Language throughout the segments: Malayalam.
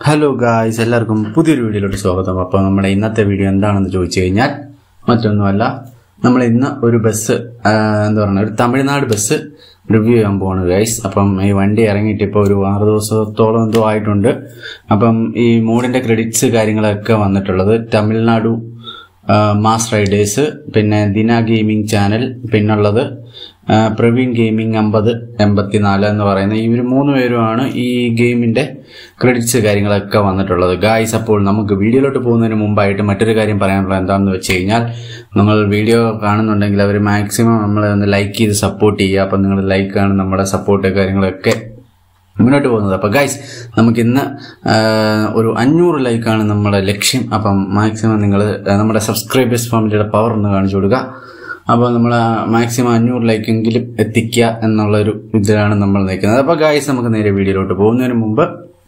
ഹലോ ഗായ്സ് എല്ലാവർക്കും പുതിയൊരു വീഡിയോയിലോട്ട് സ്വാഗതം അപ്പോൾ നമ്മുടെ ഇന്നത്തെ വീഡിയോ എന്താണെന്ന് ചോദിച്ചു കഴിഞ്ഞാൽ മറ്റൊന്നുമല്ല നമ്മൾ ഇന്ന് ഒരു ബസ് ആ, എന്താ പറയുക ഒരു തമിഴ്നാട് ബസ് റിവ്യൂ ചെയ്യാൻ പോവാണ് ഗൈസ് അപ്പം ഈ വണ്ടി ഇറങ്ങിയിട്ട് ഇപ്പോൾ ഒരു ആറ് ദിവസത്തോളം എന്തോ ആയിട്ടുണ്ട് അപ്പം ഈ മൂഡിന്റെ ക്രെഡിറ്റ്സ് കാര്യങ്ങളൊക്കെ വന്നിട്ടുള്ളത് തമിഴ്നാടു ആ, മാസ് റൈഡേഴ്സ് പിന്നെ ദിന ഗെയിമിംഗ് ചാനൽ പിന്നുള്ളത് ആ, പ്രവീൺ ഗെയിമിംഗ് അമ്പത് എൺപത്തിനാല് എന്ന് പറയുന്ന ഇവർ മൂന്ന് പേരുമാണ് ഈ ഗെയിമിന്റെ ക്രെഡിറ്റ്സ് കാര്യങ്ങളൊക്കെ വന്നിട്ടുള്ളത് ഗായ്സ് അപ്പോൾ നമുക്ക് വീഡിയോയിലോട്ട് പോകുന്നതിന് മുമ്പായിട്ട് മറ്റൊരു കാര്യം പറയാനുള്ളത് എന്താണെന്ന് വെച്ച് കഴിഞ്ഞാൽ നിങ്ങൾ വീഡിയോ കാണുന്നുണ്ടെങ്കിൽ അവർ മാക്സിമം നമ്മളെ ഒന്ന് ലൈക്ക് ചെയ്ത് സപ്പോർട്ട് ചെയ്യുക അപ്പം നിങ്ങൾ ലൈക്കാണ് നമ്മുടെ സപ്പോർട്ട് കാര്യങ്ങളൊക്കെ മുന്നോട്ട് പോകുന്നത് അപ്പോൾ ഗൈസ് നമുക്ക് ഇന്ന് ഒരു അഞ്ഞൂറ് ലൈക്കാണ് നമ്മുടെ ലക്ഷ്യം അപ്പം മാക്സിമം നിങ്ങൾ നമ്മുടെ സബ്സ്ക്രൈബേഴ്സ് ഫാമിലിയുടെ പവർ ഒന്ന് കാണിച്ചു കൊടുക്കുക അപ്പോൾ നമ്മൾ മാക്സിമം അഞ്ഞൂറ് ലൈക്കെങ്കിലും എത്തിക്കുക എന്നുള്ളൊരു ഇതിലാണ് നമ്മൾ നിൽക്കുന്നത് അപ്പോൾ ഗൈസ് നമുക്ക് നേരെ വീഡിയോയിലോട്ട് പോകുന്നതിന് മുമ്പ്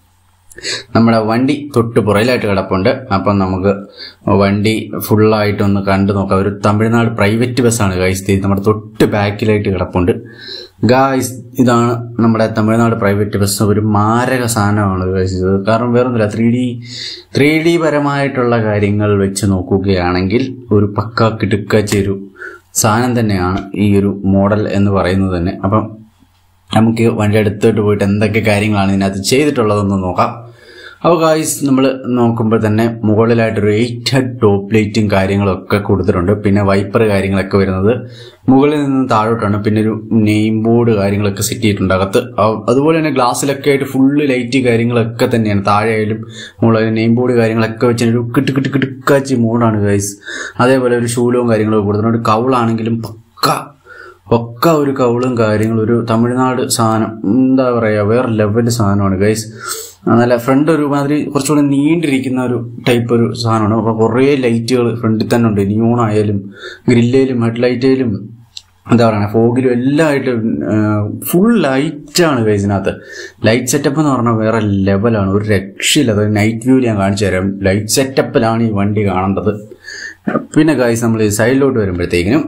നമ്മുടെ വണ്ടി തൊട്ട് പുറയിലായിട്ട് കിടപ്പുണ്ട് അപ്പം നമുക്ക് വണ്ടി ഫുള്ളായിട്ടൊന്ന് കണ്ടു നോക്കാം ഒരു തമിഴ്നാട് പ്രൈവറ്റ് ബസ്സാണ് ഗായ്സ് ഇത് നമ്മുടെ തൊട്ട് ബാക്കിലായിട്ട് കിടപ്പുണ്ട് ഗായ്സ് ഇതാണ് നമ്മുടെ തമിഴ്നാട് പ്രൈവറ്റ് ബസ് ഒരു മാരക സാധനമാണ് ഗായ്സ് ഇത് കാരണം വേറൊന്നുമില്ല ത്രീ ഡി ത്രീ ഡി പരമായിട്ടുള്ള കാര്യങ്ങൾ വെച്ച് നോക്കുകയാണെങ്കിൽ ഒരു പക്ക കിടുക്കച്ച ഒരു സാധനം തന്നെയാണ് ഈ ഒരു മോഡൽ എന്ന് പറയുന്നത് തന്നെ അപ്പം നമുക്ക് വണ്ടി അടുത്തോട്ട് പോയിട്ട് എന്തൊക്കെ കാര്യങ്ങളാണ് ഇതിനകത്ത് ചെയ്തിട്ടുള്ളതെന്ന് നോക്കാം അപ്പോൾ ഗായ്സ് നമ്മൾ നോക്കുമ്പോൾ തന്നെ മുകളിലായിട്ടൊരു എയ്റ്റ് ഹെഡ് ടോപ്പ് ലൈറ്റും കാര്യങ്ങളൊക്കെ കൊടുത്തിട്ടുണ്ട് പിന്നെ വൈപ്പർ കാര്യങ്ങളൊക്കെ വരുന്നത് മുകളിൽ നിന്ന് താഴോട്ടാണ് പിന്നെ ഒരു നെയിം ബോർഡ് കാര്യങ്ങളൊക്കെ സെറ്റ് ചെയ്തിട്ടുണ്ട് അകത്ത് അ- അതുപോലെ തന്നെ ഗ്ലാസ്സിലൊക്കെ ആയിട്ട് ഫുള്ള് ലൈറ്റ് കാര്യങ്ങളൊക്കെ തന്നെയാണ് താഴെ ആയാലും മുകളിൽ നെയിം ബോർഡ് കാര്യങ്ങളൊക്കെ വെച്ച് ഒരു കിട്ട് കിട്ട് കിട്ടുക്കാച്ചി മോഡാണ് ഗൈസ് അതേപോലെ ഒരു ശൂലവും കാര്യങ്ങളൊക്കെ കൊടുത്തിട്ടുണ്ട് കൗളാണെങ്കിലും പക്ക ഒക്കെ ഒരു കൗളും കാര്യങ്ങളും ഒരു തമിഴ്നാട് സാധനം എന്താ പറയുക വേറെ ലെവൽ സാധനമാണ് ഗൈസ് നല്ല ഫ്രണ്ട് ഒരുമാതിരി കുറച്ചുകൂടി നീണ്ടിരിക്കുന്ന ഒരു ടൈപ്പ് ഒരു സാധനമാണ് അപ്പോൾ കുറേ ലൈറ്റുകൾ ഫ്രണ്ടിൽ തന്നെ ഉണ്ട് നിയോൺ ആയാലും ഗ്രില്ലേലും ഹെഡ്ലൈറ്റേലും എന്താ പറയുക ഫോഗിലും എല്ലാം ആയിട്ട് ഫുൾ ലൈറ്റാണ് ഗൈസിനകത്ത് ലൈറ്റ് സെറ്റപ്പ് എന്ന് പറഞ്ഞാൽ വേറെ ലെവലാണ് ഒരു രക്ഷയില്ല അത് നൈറ്റ് വ്യൂവിൽ ഞാൻ കാണിച്ചു തരാം ലൈറ്റ് സെറ്റപ്പിലാണ് ഈ വണ്ടി കാണേണ്ടത് പിന്നെ ഗൈസ് നമ്മൾ സൈഡിലോട്ട് വരുമ്പോഴത്തേക്കിനും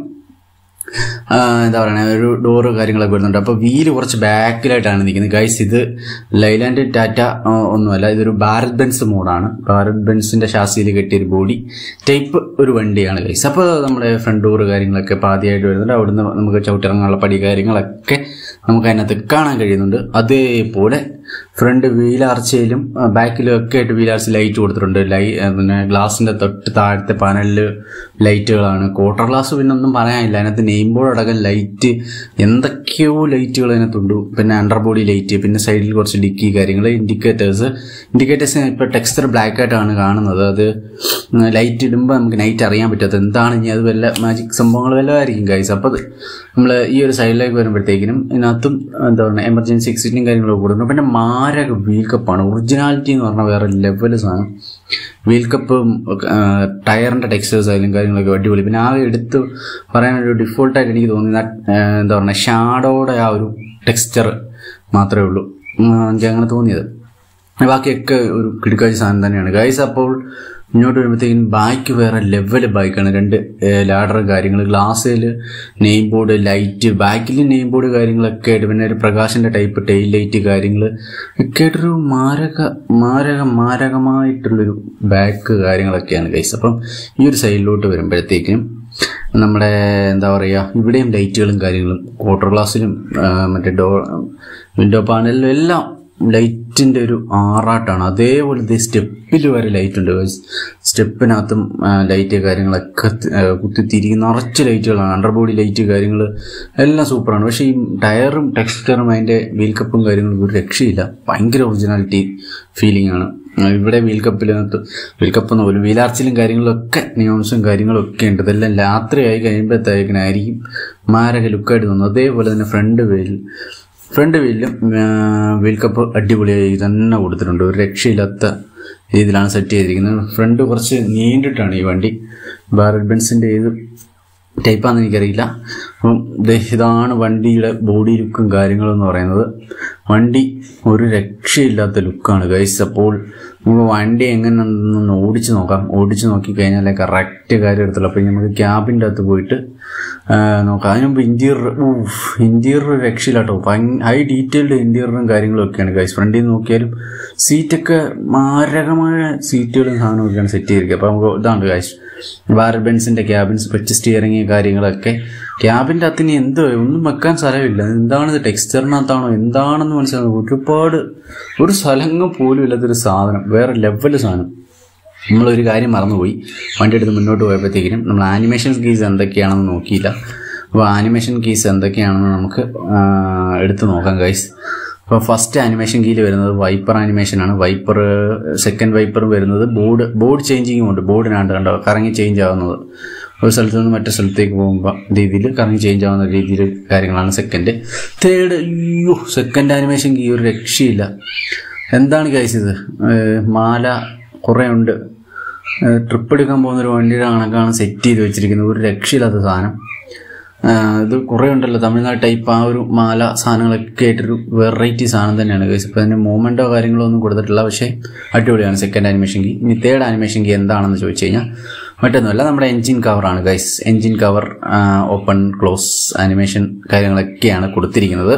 ആ, എന്താ പറയുക ഒരു ഡോറ് കാര്യങ്ങളൊക്കെ വരുന്നുണ്ട് അപ്പോൾ വീല് കുറച്ച് ബാക്കിലായിട്ടാണ് നിൽക്കുന്നത് ഗൈസ് ഇത് ലൈലാൻഡ് ടാറ്റ ആ, ഒന്നുമല്ല ഇതൊരു ഭാരത് ബെൻസ് മോഡാണ് ഭാരത് ബെൻസിന്റെ ഷാസിയിൽ കെട്ടിയ ഒരു ബോഡി ടൈപ്പ് ഒരു വണ്ടിയാണ് ഗൈസ് അപ്പോൾ നമ്മുടെ ഫ്രണ്ട് ഡോറ് കാര്യങ്ങളൊക്കെ പാതിയായിട്ട് വരുന്നുണ്ട് അവിടുന്ന് നമുക്ക് ചവിട്ടിറങ്ങാനുള്ള പടി കാര്യങ്ങളൊക്കെ നമുക്ക് അതിനകത്ത് കാണാൻ കഴിയുന്നുണ്ട് അതേപോലെ ഫ്രണ്ട് വീലാർച്ചയിലും ബാക്കിലും ഒക്കെ ആയിട്ട് വീലാർച്ച ലൈറ്റ് കൊടുത്തിട്ടുണ്ട് ലൈ ആ, പിന്നെ ഗ്ലാസിന്റെ തൊട്ട് താഴത്തെ പാനലിൽ ലൈറ്റുകളാണ് ക്വാർട്ടർ ഗ്ലാസ് പിന്നെ ഒന്നും പറയാനില്ല അതിനകത്ത് നെയിം ബോർഡ് അടക്കം ലൈറ്റ് എന്തൊക്കെയോ ലൈറ്റുകൾ അതിനകത്തുണ്ട് പിന്നെ അണ്ടർ ബോഡി ലൈറ്റ് പിന്നെ സൈഡിൽ കുറച്ച് ഡിക്കി കാര്യങ്ങൾ ഇൻഡിക്കേറ്റേഴ്സ് ഇൻഡിക്കേറ്റേഴ്സ് ഇപ്പോൾ ടെക്സ്ചർ ബ്ലാക്ക് ആയിട്ടാണ് കാണുന്നത് അത് ലൈറ്റ് ഇടുമ്പോൾ നമുക്ക് നൈറ്റ് അറിയാൻ പറ്റാത്തത് എന്താണ് ഇനി അത് വല്ല മാജിക് സംഭവങ്ങൾ വല്ലതായിരിക്കും ഗൈസ് അപ്പോൾ അത് നമ്മൾ ഈ ഒരു സൈഡിലേക്ക് വരുമ്പോഴത്തേക്കിനും ഇതിനകത്തും എന്താ പറയുക എമർജൻസി എക്സിറ്റും കാര്യങ്ങളൊക്കെ കൊടുക്കുന്നു പിന്നെ മാരക വീൽ കപ്പാണ് ഒറിജിനാലിറ്റി എന്ന് പറഞ്ഞാൽ വേറെ ലെവൽ സാധനം വീൽ കപ്പും ടയറിന്റെ ടെക്സ്റ്റേഴ്സ് ആയാലും കാര്യങ്ങളൊക്കെ അടിപൊളി പിന്നെ ആകെ എടുത്ത് പറയാനൊരു ഡിഫോൾട്ടായിട്ട് എനിക്ക് തോന്നുന്ന ആ, എന്താ പറയുക ഷാഡോയുടെ ആ ഒരു ടെക്സ്ചർ മാത്രമേ ഉള്ളൂ ഉം, എനിക്ക് അങ്ങനെ തോന്നിയത് ബാക്കിയൊക്കെ ഒരു കിടക്കാഴ്ച സാധനം തന്നെയാണ് ഗൈസ് അപ്പോൾ മുന്നോട്ട് വരുമ്പോഴത്തേക്കും ബൈക്ക് വേറെ ലെവൽ ബൈക്കാണ് രണ്ട് ലാഡർ കാര്യങ്ങൾ ഗ്ലാസ്സിൽ നെയിം ബോർഡ് ലൈറ്റ് ബാക്കിൽ നെയിം ബോർഡ് കാര്യങ്ങളൊക്കെ ആയിട്ട് പിന്നെ ഒരു പ്രകാശിന്റെ ടൈപ്പ് ടെയിൽ ലൈറ്റ് കാര്യങ്ങൾ ഒക്കെ ആയിട്ടൊരു മാരക മാരക മാരകമായിട്ടുള്ളൊരു ബാക്ക് കാര്യങ്ങളൊക്കെയാണ് ഗൈസ് അപ്പം ഈ ഒരു സൈഡിലോട്ട് വരുമ്പോഴത്തേക്കും നമ്മുടെ എന്താ പറയുക ഇവിടെയും ലൈറ്റുകളും കാര്യങ്ങളും ക്വാർട്ടർ ഗ്ലാസ്സിലും ആ, മറ്റേ ഡോ വിൻഡോ പാനലിലും എല്ലാം ലൈറ്റിന്റെ ഒരു ആറാട്ടാണ് അതേപോലെ ദേ സ്റ്റെപ്പിൽ വരെ ലൈറ്റ് ഉണ്ട് സ്റ്റെപ്പിനകത്തും ലൈറ്റ് കാര്യങ്ങളൊക്കെ തി- ആ, കുത്തി തിരികെ നിറച്ച് ലൈറ്റുകളാണ് അണ്ടർ ബോഡി ലൈറ്റ് കാര്യങ്ങൾ എല്ലാം സൂപ്പറാണ് പക്ഷേ ഈ ടയറും ടെക്സ്റ്ററും അതിന്റെ വീൽ കപ്പും കാര്യങ്ങളും ഒരു രക്ഷയില്ല ഭയങ്കര ഒറിജിനാലിറ്റി ഫീലിംഗ് ആണ് ആ, ഇവിടെ വീൽ കപ്പിനകത്ത് വീൽ കപ്പ് എന്ന് പോലും വീലാർച്ചിലും കാര്യങ്ങളൊക്കെ നിയോൺസും കാര്യങ്ങളും ഒക്കെ ഉണ്ട് ഇതെല്ലാം രാത്രിയായി കഴിയുമ്പോഴത്തേക്കിനായിരിക്കും മാരക ലുക്കായിട്ട് തോന്നുന്നത് അതേപോലെ തന്നെ ഫ്രണ്ട് വീൽ ഫ്രണ്ട് വീലിലും വീൽ കപ്പ് അടിപൊളിയായി തന്നെ കൊടുത്തിട്ടുണ്ട് ഒരു രക്ഷയില്ലാത്ത രീതിയിലാണ് സെറ്റ് ചെയ്തിരിക്കുന്നത് ഫ്രണ്ട് കുറച്ച് നീണ്ടിട്ടാണ് ഈ വണ്ടി ഭാരത് ബെൻസിന്റെ ഇത് ടൈപ്പാന്ന് എനിക്കറിയില്ല അപ്പം ദേ ഇതാണ് വണ്ടിയുടെ ബോഡി ലുക്കും കാര്യങ്ങളും എന്ന് പറയുന്നത് വണ്ടി ഒരു രക്ഷയില്ലാത്ത ലുക്കാണ് ഗൈസ് അപ്പോൾ നമുക്ക് വണ്ടി എങ്ങനെ ഒന്ന് ഓടിച്ച് നോക്കാം ഓടിച്ച് നോക്കി കഴിഞ്ഞാൽ കറക്റ്റ് കാര്യം എടുത്തുള്ളൂ അപ്പോൾ നമുക്ക് ക്യാബിൻ്റെ അകത്ത് പോയിട്ട് ആ, നോക്കാം അതിന് മുമ്പ് ഇൻറ്റീരിയർ ഇൻറ്റീരിയർ രക്ഷയില്ല കേട്ടോ ഹൈ ഡീറ്റെയിൽഡ് ഇൻറ്റീരിയറും കാര്യങ്ങളും ഒക്കെയാണ് ഗൈസ് ഫ്രണ്ടിൽ നിന്ന് നോക്കിയാലും സീറ്റൊക്കെ മാരകമായ സീറ്റുകളും സാധനമൊക്കെയാണ് സെറ്റ് ചെയ്തിരിക്കുക അപ്പോൾ നമുക്ക് ഇതാണ് ഗൈസ് ഭാരത് ബെൻസിൻ്റെ ക്യാബിൻ സ്പെച്ച് സ്റ്റിയറിങ് കാര്യങ്ങളൊക്കെ ക്യാബിൻ്റെ അകത്തിന് എന്തോ ഒന്നും വെക്കാൻ സ്ഥലമില്ല എന്താണിത് ടെക്സ്ചറിനകത്താണോ എന്താണെന്ന് മനസ്സിലാകും ഒരുപാട് ഒരു സ്ഥലങ്ങൾ പോലും ഇല്ലാത്തൊരു സാധനം വേറെ ലെവൽ സാധനം നമ്മളൊരു കാര്യം മറന്നുപോയി വണ്ടി എടുത്ത് മുന്നോട്ട് പോയപ്പോഴത്തേക്കിനും നമ്മൾ ആനിമേഷൻ കീസ് എന്തൊക്കെയാണെന്ന് നോക്കിയില്ല അപ്പോൾ ആനിമേഷൻ കീസ് എന്തൊക്കെയാണെന്ന് നമുക്ക് ആ, എടുത്ത് നോക്കാം ഗൈസ് അപ്പോൾ ഫസ്റ്റ് ആനിമേഷൻ കീയിൽ വരുന്നത് വൈപ്പർ ആനിമേഷൻ ആണ് വൈപ്പർ സെക്കൻഡ് വൈപ്പർ വരുന്നത് ബോർഡ് ബോർഡ് ചേഞ്ചിങ്ങും ഉണ്ട് ബോർഡിനാണ്ട് കണ്ടോ കറങ്ങി ചേഞ്ച് ആവുന്നത് ഒരു സ്ഥലത്ത് നിന്ന് മറ്റേ സ്ഥലത്തേക്ക് പോകുമ്പോൾ രീതിയിൽ കറങ്ങി ചേഞ്ച് ആവുന്ന രീതിയിൽ കാര്യങ്ങളാണ് സെക്കൻഡ് തേർഡ് അയ്യോ സെക്കൻഡ് ആനിമേഷൻ കീ ഒരു രക്ഷയില്ല എന്താണ് ഗൈസ് ഇത് ഏഹ് മാല കുറേ ഉണ്ട് ട്രിപ്പ് എടുക്കാൻ പോകുന്ന ഒരു വണ്ടിയുടെ കണക്കാണ് സെറ്റ് ചെയ്ത് വെച്ചിരിക്കുന്നത് ഒരു രക്ഷയില്ലാത്ത സാധനം ആഹ് ഇത് കുറേ ഉണ്ടല്ലോ തമിഴ്നാട് ടൈപ്പ് ആ ഒരു മാല സാധനങ്ങളൊക്കെ ആയിട്ടൊരു വെറൈറ്റി സാധനം തന്നെയാണ് ഗൈസ് ഇപ്പോൾ അതിന് മൂവ്മെൻറ്റോ കാര്യങ്ങളോ ഒന്നും കൊടുത്തിട്ടില്ല പക്ഷേ അടിപൊളിയാണ് സെക്കൻഡ് ആനിമേഷൻ കീ ഇനി തേർഡ് ആനിമേഷൻ കീ എന്താണെന്ന് ചോദിച്ചു കഴിഞ്ഞാൽ മറ്റൊന്നുമല്ല നമ്മുടെ എൻജിൻ കവറാണ് guys engine cover open close animation കാര്യങ്ങളൊക്കെയാണ് കൊടുത്തിരിക്കുന്നത്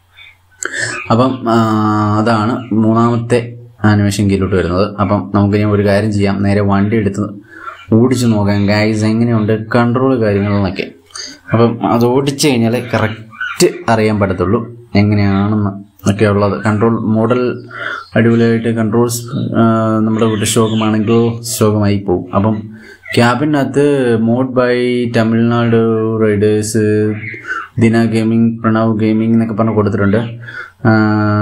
അപ്പം ആ, അതാണ് മൂന്നാമത്തെ ആനിമേഷൻ കീഴിലോട്ട് വരുന്നത് അപ്പം നമുക്ക് ഞാൻ ഒരു കാര്യം ചെയ്യാം നേരെ വണ്ടി എടുത്ത് ഓടിച്ചു നോക്കാം ഗൈസ് എങ്ങനെയുണ്ട് കൺട്രോൾ കാര്യങ്ങളെന്നൊക്കെ അപ്പം അത് ഓടിച്ചു കഴിഞ്ഞാൽ കറക്റ്റ് അറിയാൻ പറ്റത്തുള്ളൂ എങ്ങനെയാണെന്ന് ഒക്കെ ഉള്ളത് കൺട്രോൾ മോഡൽ അടിപൊളിയായിട്ട് കൺട്രോൾസ് നമ്മുടെ വീട്ടിൽ ശോകമാണെങ്കിൽ ശോകമായി പോകും അപ്പം ക്യാബിനകത്ത് mod by Tamil Nadu riders Dina gaming Pranav gaming എന്നൊക്കെ പറഞ്ഞ് കൊടുത്തിട്ടുണ്ട് ആ,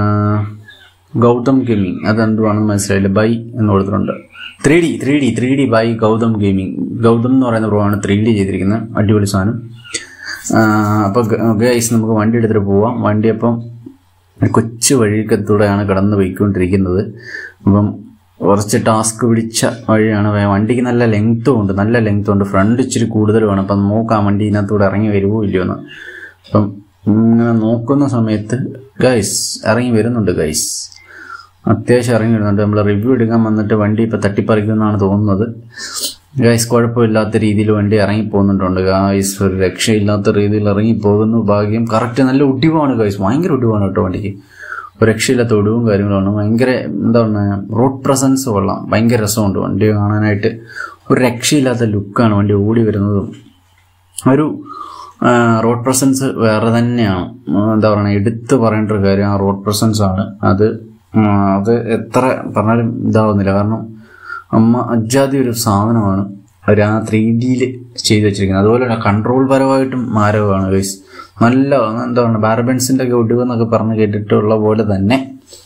ഗൗതം ഗെയിമിംഗ് അതെന്തുവാണെന്ന് മനസ്സിലായില്ല ബൈ എന്ന് കൊടുത്തിട്ടുണ്ട് three D three D three D by Gautam gaming Gautam എന്ന് പറയുന്ന പ്രോ ആണ് ത്രീ ഡി ചെയ്തിരിക്കുന്നത് അടിപൊളി സാധനം അപ്പോൾ ഗൈസ് നമുക്ക് വണ്ടി എടുത്തിട്ട് പോവാം വണ്ടി അപ്പം ഒരു കൊച്ചു വഴിക്കത്തൂടെയാണ് കടന്നു പോയിക്കൊണ്ടിരിക്കുന്നത് അപ്പം കുറച്ച് ടാസ്ക് പിടിച്ച വഴിയാണ് വേ- വണ്ടിക്ക് നല്ല ലെങ്ത്തും ഉണ്ട് നല്ല ലെങ്ത്തും ഉണ്ട് ഫ്രണ്ട് ഇച്ചിരി കൂടുതലുമാണ് അപ്പം നോക്കാം വണ്ടി ഇതിനകത്തൂടെ ഇറങ്ങി വരുമോ ഇല്ലയോ എന്ന് അപ്പം ഇങ്ങനെ നോക്കുന്ന സമയത്ത് ഗൈസ് ഇറങ്ങി വരുന്നുണ്ട് ഗൈസ് അത്യാവശ്യം ഇറങ്ങി വരുന്നുണ്ട് നമ്മൾ റിവ്യൂ എടുക്കാൻ വന്നിട്ട് വണ്ടി ഇപ്പം തട്ടിപ്പറിക്കുമെന്നാണ് തോന്നുന്നത് ഗൈസ് കുഴപ്പമില്ലാത്ത രീതിയിൽ വണ്ടി ഇറങ്ങി പോകുന്നുണ്ട് ഗൈസ് ഒരു രക്ഷയില്ലാത്ത രീതിയിൽ ഇറങ്ങി പോകുന്നു ഭാഗ്യം കറക്റ്റ് നല്ല ഒടിവാണ് ഗൈസ് ഭയങ്കര ഒടിവാണ് കേട്ടോ വണ്ടിക്ക് ഒരു രക്ഷയില്ലാത്ത ഒടിവും കാര്യങ്ങളുമാണ് ഭയങ്കര എന്താ പറയുക റോഡ് പ്രസൻസ് കൊള്ളാം ഭയങ്കര രസമുണ്ട് വണ്ടി കാണാനായിട്ട് ഒരു രക്ഷയില്ലാത്ത ലുക്കാണ് വണ്ടി ഓടി വരുന്നതും ഒരു റോഡ് പ്രസൻസ് വേറെ തന്നെയാണ് ആ, എന്താ പറയുക എടുത്തു പറയേണ്ട ഒരു കാര്യം ആ റോഡ് പ്രസൻസ് ആണ് അത് ആ, അത് എത്ര പറഞ്ഞാലും ഇതാവുന്നില്ല കാരണം അമ്മ അജാതി ഒരു സാധനമാണ് അവർ ആ ത്രീ ഡിയിൽ ചെയ്ത് വെച്ചിരിക്കുന്നത് അതുപോലെ തന്നെ കൺട്രോൾ പരമായിട്ടും മാരകമാണ് ഗൈസ് നല്ല എന്താ പറയുക ബാരബൻസിൻ്റെ ഒക്കെ ഒടിവെന്നൊക്കെ പറഞ്ഞ് കേട്ടിട്ടുള്ള പോലെ തന്നെ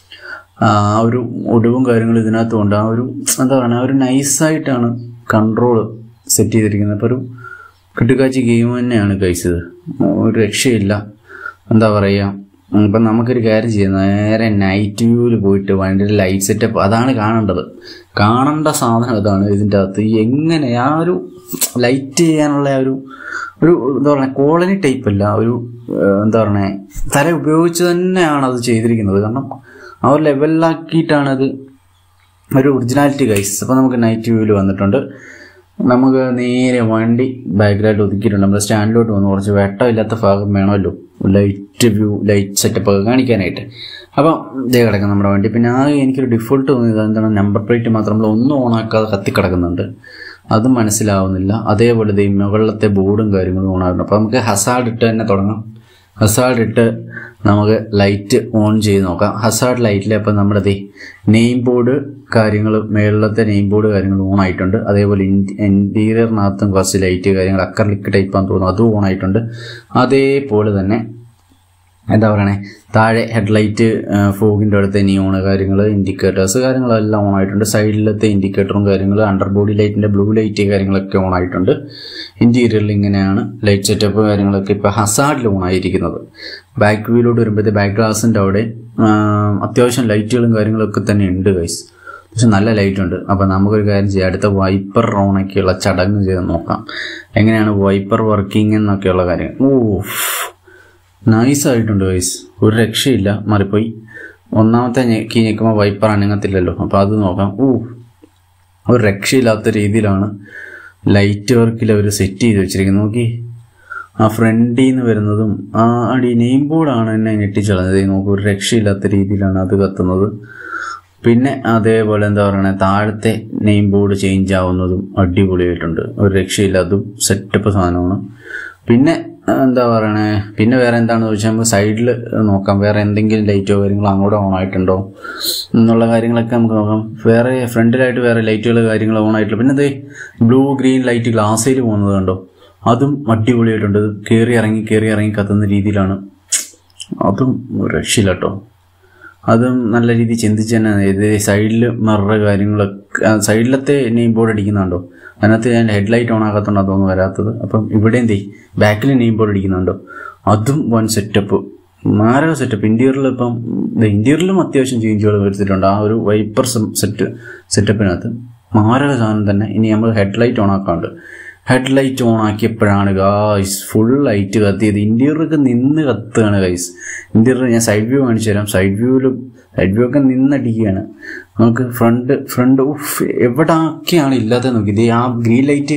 ആ ഒരു ഒടിവും കാര്യങ്ങളും ഇതിനകത്തും ഉണ്ട് ആ ഒരു എന്താ പറയുക ആ ഒരു നൈസായിട്ടാണ് കൺട്രോൾ സെറ്റ് ചെയ്തിരിക്കുന്നത് അപ്പോൾ ഒരു കിട്ടുകാച്ചി ഗെയിം തന്നെയാണ് കഴിച്ചത് ഒരു രക്ഷയില്ല എന്താ പറയുക ഇപ്പം നമുക്കൊരു കാര്യം ചെയ്യാം നേരെ നൈറ്റ് വ്യൂവിൽ പോയിട്ട് വണ്ടിയുടെ ലൈറ്റ് സെറ്റപ്പ് അതാണ് കാണേണ്ടത് കാണേണ്ട സാധനം ഇതാണ് ഇതിൻ്റെ അകത്ത് എങ്ങനെ ആ ഒരു ലൈറ്റ് ചെയ്യാനുള്ള ആ ഒരു ഒരു എന്താ പറയുക കോളനി ടൈപ്പ് അല്ല ഒരു ഏഹ്, എന്താ പറയുക തല ഉപയോഗിച്ച് തന്നെയാണ് അത് ചെയ്തിരിക്കുന്നത് കാരണം ആ ഒരു ലെവലിലാക്കിയിട്ടാണ് അത് ഒരു ഒറിജിനാലിറ്റി ഗൈസ് അപ്പോൾ നമുക്ക് നൈറ്റ് വ്യൂവിൽ വന്നിട്ടുണ്ട് നമുക്ക് നേരെ വണ്ടി ബാക്കിലായിട്ട് ഒതുക്കിയിട്ടുണ്ട് നമ്മുടെ സ്റ്റാൻഡിലോട്ട് വന്ന് കുറച്ച് വെട്ടമില്ലാത്ത ഭാഗം വേണമല്ലോ ലൈറ്റ് വ്യൂ ലൈറ്റ് സെറ്റപ്പ് ഒക്കെ കാണിക്കാനായിട്ട് അപ്പം ഇതേ കിടക്കും നമ്മുടെ വണ്ടി പിന്നെ ആ എനിക്കൊരു ഡിഫോൾട്ട് തോന്നിയത് എന്താണ് നമ്പർ പ്ലേറ്റ് മാത്രം നമ്മൾ ഒന്നും ഓണാക്കാതെ കത്തിക്കിടക്കുന്നുണ്ട് അത് മനസ്സിലാവുന്നില്ല അതേപോലെ ദേ മുകളിലത്തെ ബോർഡും കാര്യങ്ങളും ഓണാകുന്നു അപ്പോൾ നമുക്ക് ഹസാഡ് ഇട്ട് തന്നെ തുടങ്ങാം ഹസാഡ് ഇട്ട് നമുക്ക് ലൈറ്റ് ഓൺ ചെയ്ത് നോക്കാം ഹസാഡ് ലൈറ്റിൽ അപ്പം നമ്മുടെ ദേ നെയിം ബോർഡ് കാര്യങ്ങൾ മേളിലത്തെ നെയിം ബോർഡ് കാര്യങ്ങൾ ഓൺ ആയിട്ടുണ്ട് അതേപോലെ ഇൻറ്റീരിയറിനകത്തും കുറച്ച് ലൈറ്റ് കാര്യങ്ങൾ അക്കർലിക്ക് ടൈപ്പാന്ന് തോന്നുന്നു അതും ഓൺ ആയിട്ടുണ്ട് അതേപോലെ തന്നെ എന്താ പറയണേ താഴെ ഹെഡ്ലൈറ്റ് ഫോഗിൻ്റെ അടുത്ത് നിയോണ് കാര്യങ്ങൾ ഇൻഡിക്കേറ്റേഴ്സ് കാര്യങ്ങളെല്ലാം ഓൺ ആയിട്ടുണ്ട് സൈഡിലത്തെ ഇൻഡിക്കേറ്ററും കാര്യങ്ങൾ അണ്ടർ ബോഡി ലൈറ്റിൻ്റെ ബ്ലൂ ലൈറ്റ് കാര്യങ്ങളൊക്കെ ഓൺ ആയിട്ടുണ്ട് ഇൻറ്റീരിയറിൽ ഇങ്ങനെയാണ് ലൈറ്റ് സെറ്റപ്പ് കാര്യങ്ങളൊക്കെ ഇപ്പോൾ ഹസാഡിൽ ഓൺ ആയിരിക്കുന്നത് ബാക്ക് വ്യൂയിലോട്ട് വരുമ്പോഴത്തെ ബാക്ക് ഗ്ലാസിൻ്റെ അവിടെ ആ, അത്യാവശ്യം ലൈറ്റുകളും കാര്യങ്ങളൊക്കെ തന്നെ ഉണ്ട് ഗൈസ് പക്ഷെ നല്ല ലൈറ്റ് ഉണ്ട് അപ്പം നമുക്കൊരു കാര്യം ചെയ്യാം അടുത്ത വൈപ്പർ ഓണൊക്കെയുള്ള ചടങ്ങ് ചെയ്ത് നോക്കാം എങ്ങനെയാണ് വൈപ്പർ വർക്കിംഗ് എന്നൊക്കെയുള്ള കാര്യം ഓ നൈസ് ആയിട്ടുണ്ട് വൈസ് ഒരു രക്ഷയില്ല മാറിപ്പോയി ഒന്നാമത്തെ ഞെക്കി ഞെക്കുമ്പോൾ വൈപ്പർ അനങ്ങത്തില്ലല്ലോ അപ്പോൾ അത് നോക്കാം ഓ ഒരു രക്ഷയില്ലാത്ത രീതിയിലാണ് ലൈറ്റ് വർക്കിൽ അവർ സെറ്റ് ചെയ്ത് വെച്ചിരിക്കുന്നത് നോക്കി ആ ഫ്രണ്ടിൽ നിന്ന് വരുന്നതും ആ അടി നെയിം ബോർഡാണ് എന്നെ ഞെട്ടിച്ചളഞ്ഞത് ഈ നോക്കൂ ഒരു രക്ഷയില്ലാത്ത രീതിയിലാണ് അത് കത്തുന്നത് പിന്നെ അതേപോലെ എന്താ പറയണേ താഴത്തെ നെയിം ബോർഡ് ചേഞ്ച് ആവുന്നതും അടിപൊളിയായിട്ടുണ്ട് ഒരു രക്ഷയില്ലാത്തതും സെറ്റപ്പ് സാധനമാണ് പിന്നെ ആ, എന്താ പറയണേ പിന്നെ വേറെ എന്താണെന്ന് ചോദിച്ചാൽ നമുക്ക് സൈഡിൽ നോക്കാം വേറെ എന്തെങ്കിലും ലൈറ്റോ കാര്യങ്ങളോ അങ്ങോട്ട് ഓൺ ആയിട്ടുണ്ടോ എന്നുള്ള കാര്യങ്ങളൊക്കെ നമുക്ക് നോക്കാം വേറെ ഫ്രണ്ടിലായിട്ട് വേറെ ലൈറ്റുകൾ കാര്യങ്ങൾ ഓൺ ആയിട്ടില്ല പിന്നെ ദേ ബ്ലൂ ഗ്രീൻ ലൈറ്റ് ഗ്ലാസ്സിൽ പോകുന്നത് കണ്ടോ അതും അടിപൊളിയായിട്ടുണ്ട് ഇത് കയറി ഇറങ്ങി കയറി ഇറങ്ങി കത്തുന്ന രീതിയിലാണ് അതും ഒരു രക്ഷയില്ല കേട്ടോ അതും നല്ല രീതിയിൽ ചിന്തിച്ച് തന്നെ ഇത് സൈഡിൽ മിറർ കാര്യങ്ങളൊക്കെ സൈഡിലത്തെ നെയിം ബോർഡ് അടിക്കുന്നുണ്ടോ അതിനകത്ത് ഞാൻ ഹെഡ്ലൈറ്റ് ഓൺ ആക്കാത്തോണ്ടാ തോന്നുന്നു വരാത്തത് അപ്പം ഇവിടെ എന്തേ ബാക്കിൽ നെയിം ബോർഡ് അടിക്കുന്നുണ്ടോ അതും വൺ സെറ്റപ്പ് മാരക സെറ്റപ്പ് ഇന്റീരിയറിൽ ഇപ്പം ഇന്റീരിയറിലും അത്യാവശ്യം ചേഞ്ചുകൾ വരുത്തിയിട്ടുണ്ട് ആ ഒരു വൈപ്പർ സെറ്റ് സെറ്റപ്പിനകത്ത് മാരക സാധനം തന്നെ ഇനി നമ്മൾ ഹെഡ്ലൈറ്റ് ഓൺ ആക്കാണ്ട് ഹെഡ്ലൈറ്റ് ഓൺ ആക്കിയപ്പോഴാണ് ഗായ്സ് ഫുൾ ലൈറ്റ് കത്തിയത് ഇന്റീരിയറൊക്കെ നിന്ന് കത്തുകയാണ് ഗൈസ് ഇന്റീരിയർ ഞാൻ സൈഡ് വ്യൂ കാണിച്ചു തരാം സൈഡ് വ്യൂവിലും സൈഡ് വ്യൂ ഒക്കെ നിന്നടിക്കുകയാണ് നമുക്ക് ഫ്രണ്ട് ഫ്രണ്ട് ഉഫ് എവിടെയൊക്കെയാണ് ഇല്ലാത്തത് നോക്കി ഇത് ആ ഗ്രീൻ ലൈറ്റ്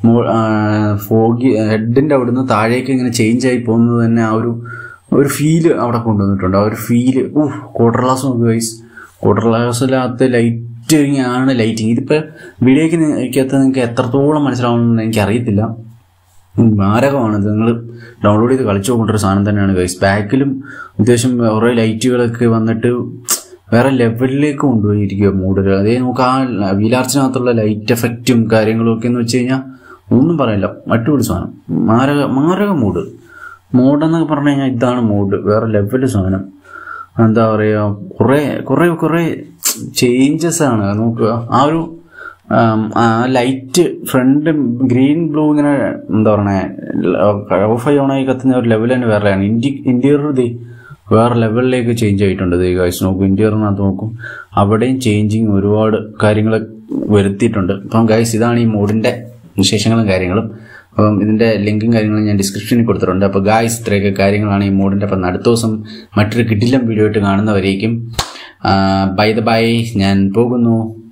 ഫോഗി ഹെഡിൻ്റെ അവിടുന്ന് താഴേക്ക് ഇങ്ങനെ ചേഞ്ച് ആയി പോകുന്നത് തന്നെ ആ ഒരു ഒരു ഫീല് അവിടെ കൊണ്ടുവന്നിട്ടുണ്ട് ആ ഒരു ഫീല് ഊഹ് ക്വാർട്ടർ ഗ്ലാസ് നോക്കുക ഗൈസ് ക്വാർട്ടർ ഗ്ലാസ്സിനകത്ത് ലൈറ്റിങ് ആണ് ലൈറ്റിങ് ഇതിപ്പോൾ വീഡിയോയ്ക്ക് നിൽക്കകത്ത് നിങ്ങൾക്ക് എത്രത്തോളം മനസ്സിലാവുമെന്ന് എനിക്ക് അറിയത്തില്ല മാരകമാണ് ഇത് നിങ്ങൾ ഡൗൺലോഡ് ചെയ്ത് കളിച്ചു നോക്കേണ്ട സാധനം തന്നെയാണ് ഗൈസ് ബാക്കിലും അത്യാവശ്യം കുറേ ലൈറ്റുകളൊക്കെ വന്നിട്ട് വേറെ ലെവലിലേക്ക് കൊണ്ടുപോയിരിക്കുക മൂഡുകൾ അതേ നമുക്ക് ആ വീലാർച്ചിനകത്തുള്ള ലൈറ്റ് എഫക്റ്റും കാര്യങ്ങളും ഒക്കെ എന്ന് വെച്ച് കഴിഞ്ഞാൽ ഒന്നും പറയില്ല അടിപൊളി സാധനം മാരക മാരക മൂഡ് മൂഡ് എന്നൊക്കെ പറഞ്ഞു കഴിഞ്ഞാൽ ഇതാണ് മൂഡ് വേറെ ലെവല് സാധനം എന്താ പറയുക കുറേ കുറേ കുറേ ചേഞ്ചസ് ആണ് നോക്കുക ആ ഒരു ആം, ആ ലൈറ്റ് ഫ്രണ്ട് ഗ്രീൻ ബ്ലൂ ഇങ്ങനെ എന്താ പറയണേ ഓഫ് ഓണായി കത്തുന്ന ഒരു ലെവൽ തന്നെ വേറെയാണ് ഇന്ത്യ ഇന്റീരിയർ ഇത് വേറെ ലെവലിലേക്ക് ചേഞ്ച് ആയിട്ടുണ്ട് ഇത് ഗൈസ് നോക്കും ഇന്റീരിയറിനകത്ത് നോക്കും അവിടെയും ചേഞ്ചിങ് ഒരുപാട് കാര്യങ്ങൾ വരുത്തിയിട്ടുണ്ട് അപ്പം ഗൈസ് ഇതാണ് ഈ മോഡിന്റെ വിശേഷങ്ങളും കാര്യങ്ങളും അപ്പം ഇതിന്റെ ലിങ്കും കാര്യങ്ങളും ഞാൻ ഡിസ്ക്രിപ്ഷനിൽ കൊടുത്തിട്ടുണ്ട് അപ്പോൾ ഗായ്സ് ഇത്രയൊക്കെ കാര്യങ്ങളാണ് ഈ മോഡിന്റെ അപ്പം അടുത്ത ദിവസം മറ്റൊരു കിടിലം വീഡിയോ ആയിട്ട് കാണുന്നവരേക്കും ബൈ ദ ബൈ ഞാൻ പോകുന്നു